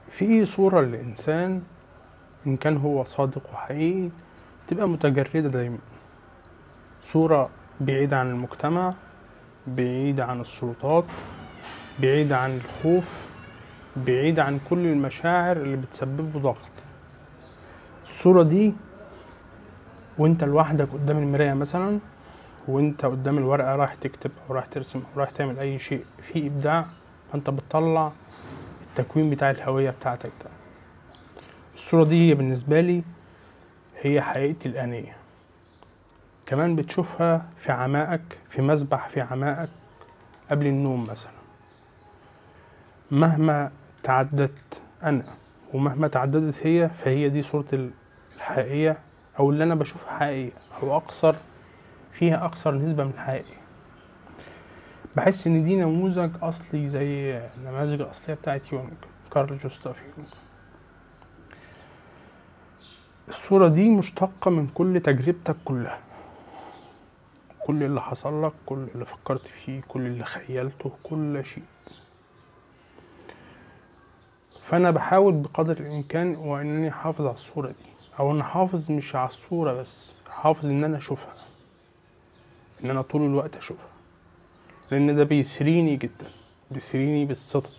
في صورة للإنسان إن كان هو صادق وحقيقي تبقى متجردة دايما صورة بعيدة عن المجتمع بعيدة عن السلطات بعيدة عن الخوف بعيدة عن كل المشاعر اللي بتسبب له ضغط الصورة دي وانت لوحدك قدام المراية مثلا وانت قدام الورقة رايح تكتب او رايح ترسم او رايح تعمل اي شيء فيه ابداع فانت بتطلع التكوين بتاع الهوية بتاعتك ده الصورة دي هي بالنسبة لي هي حقيقتي الآنية كمان بتشوفها في عمائك في مسبح في عمائك قبل النوم مثلا مهما تعددت أنا ومهما تعددت هي فهي دي صورة الحقيقية أو اللي أنا بشوفها حقيقية أو أقصر فيها أقصر نسبة من الحقيقية بحس إن دي نموذج أصلي زي النماذج الأصلية بتاعت يونج كارل جوستاف يونج الصورة دي مشتقة من كل تجربتك كلها كل اللي حصل لك كل اللي فكرت فيه كل اللي خيلته كل شيء فأنا بحاول بقدر الإمكان وإنني أحافظ على الصورة دي أو إن أحافظ مش على الصورة بس أحافظ إن أنا أشوفها إن أنا طول الوقت أشوفها لأن ده بيسريني جدا بيسريني بالصدق